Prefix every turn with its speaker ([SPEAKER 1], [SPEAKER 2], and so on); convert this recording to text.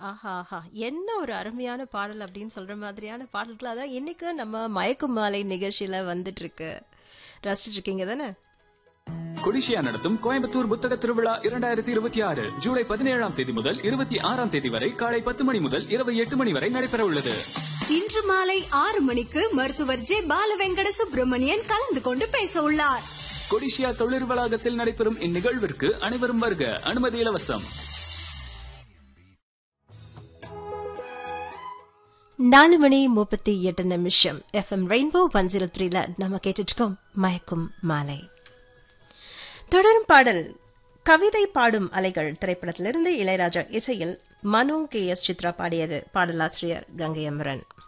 [SPEAKER 1] ஆஹா ஆஹா என்ன ஒரு அருமையான பாடல் அப்படின்னு சொல்ற மாதிரியான பாடல்கள் அதான் இன்னைக்கு நம்ம மயக்கும் மாலை நிகழ்ச்சியில வந்துட்டு இருக்கு ரசிச்சிட்டு இருக்கீங்க தானே
[SPEAKER 2] கொடிஷியா நடத்தும் கோயம்புத்தூர் புத்தக திருவிழா இரண்டாயிரத்தி இருபத்தி ஆறு ஜூலை பதினேழாம் தேதி முதல் இருபத்தி ஆறாம் தேதி வரை காலை பத்து மணி முதல் இரவு எட்டு மணி வரை நடைபெற உள்ளது
[SPEAKER 3] இன்று மாலை ஆறு மணிக்கு மருத்துவர் ஜே பாலவெங்கட சுப்பிரமணியன் கலந்து கொண்டு பேச உள்ளார்
[SPEAKER 2] கொடிஷியா தொழில் வளாகத்தில் நடைபெறும் இந்நிகழ்விற்கு அனைவரும் வருக அனுமதி இலவசம்
[SPEAKER 1] நாலு மணி முப்பத்தி எட்டு நிமிஷம் எஃப்எம் ரெயின்போ ஒன் ஜீரோ த்ரீல நம்ம கேட்டுட்டு இருக்கோம் மயக்கும் மாலை தொடரும் பாடல் கவிதை பாடும் அலைகள் திரைப்படத்திலிருந்து இளையராஜா இசையில் மனோ கே எஸ் சித்ரா பாடியது பாடலாசிரியர் கங்கை அமரன்